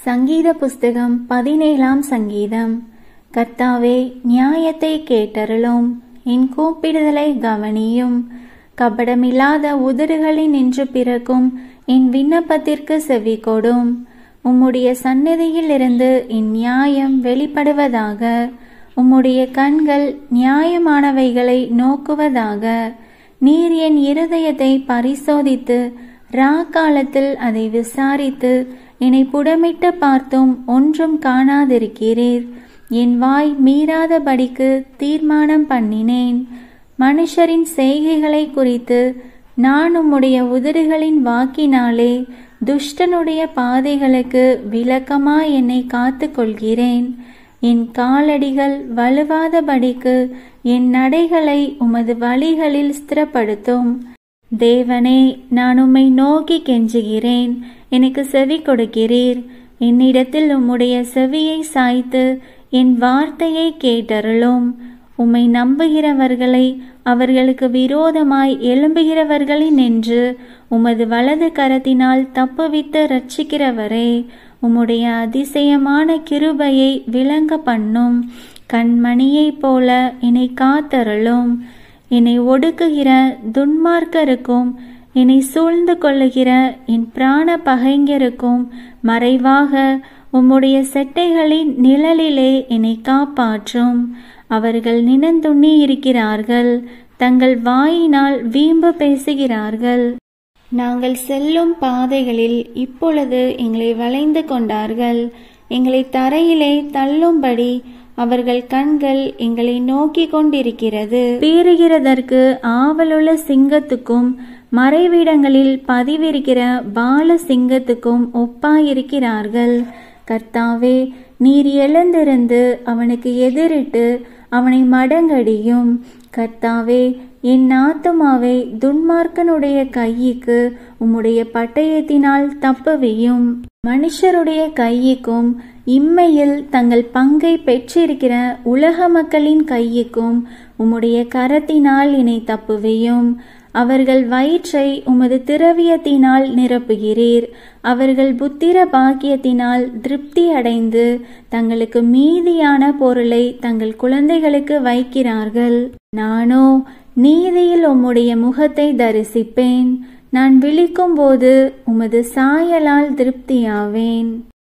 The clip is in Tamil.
சங்கீத புஸ்தகம் பதினேழாம் சங்கீதம் கர்த்தாவே நியாயத்தை கேட்டருளும் என் கூப்பிடுதலை கவனியும் கபடமில்லாத உதடுகளில் நின்று பிறக்கும் என் விண்ணப்பத்திற்கு செவி கொடும் உம்முடைய சந்நிதியில் இருந்து என் நியாயம் வெளிப்படுவதாக உம்முடைய கண்கள் நியாயமானவைகளை நோக்குவதாக நீர் என் இருதயத்தை பரிசோதித்து ரா காலத்தில் அதை விசாரித்து என்னை புடமிட்டு பார்த்தும் ஒன்றும் காணாதிருக்கிறீர் என் வாய் மீறாதபடிக்கு தீர்மானம் பண்ணினேன் மனுஷரின் செய்கைகளை குறித்து நான் உம்முடைய உதடுகளின் வாக்கினாலே துஷ்டனுடைய பாதைகளுக்கு விளக்கமா என்னை காத்து கொள்கிறேன் என் காலடிகள் வலுவாதபடிக்கு என் நடைகளை உமது வழிகளில் ஸ்திரப்படுத்தும் தேவனே நான் உம்மை நோக்கி கெஞ்சுகிறேன் எனக்கு செவி கொடுக்கிறீர் என்னிடத்தில் உம்முடைய செவியை சாய்த்து என் வார்த்தையை கேட்டருளும் உம்மை நம்புகிறவர்களை அவர்களுக்கு விரோதமாய் எழும்புகிறவர்களின் என்று உமது வலது கரத்தினால் தப்புவித்து ரட்சிக்கிறவரே உம்முடைய அதிசயமான கிருபையை விளங்க பண்ணும் கண்மணியைப் போல என்னை காத்தருளும் என்னை ஒடுக்குகிற துன்மார்க்கருக்கும் என்னை சூழ்ந்து கொள்ளுகிற என் பிராண பகைஞருக்கும் மறைவாக உம்முடைய செட்டைகளின் நிழலிலே என்னை காப்பாற்றும் அவர்கள் நினந்துண்ணி இருக்கிறார்கள் தங்கள் வாயினால் வீம்பு பேசுகிறார்கள் நாங்கள் செல்லும் பாதைகளில் இப்பொழுது எங்களை வளைந்து கொண்டார்கள் எங்களை தரையிலே தள்ளும்படி அவர்கள் கண்கள் எங்களை நோக்கி கொண்டிருக்கிறது பீறுகிறதற்கு ஆவலுள்ள சிங்கத்துக்கும் மறைவிடங்களில் பதிவிருக்கிற பால சிங்கத்துக்கும் ஒப்பாயிருக்கிறார்கள் கர்த்தாவே நீர் எழுந்திருந்து அவனுக்கு எதிரிட்டு அவனை மடங்கடியும் கர்த்தாவே என் ஆத்துமாவை துன்மார்க்கனுடைய கையிக்கு உம்முடைய பட்டயத்தினால் தப்புவியும் மனுஷருடைய கையிக்கும் இம்மையில் தங்கள் பங்கை பெற்றிருக்கிற உலக மக்களின் கையிக்கும் உம்முடைய கரத்தினால் என்னை தப்புவியும் அவர்கள் வயிற்றை உமது திரவியத்தினால் நிரப்புகிறீர் அவர்கள் புத்திர பாக்கியத்தினால் திருப்தி அடைந்து தங்களுக்கு மீதியான பொருளை தங்கள் குழந்தைகளுக்கு வைக்கிறார்கள் நானோ நீதியில் உம்முடைய முகத்தை தரிசிப்பேன் நான் விழிக்கும் போது உமது சாயலால் திருப்தியாவேன்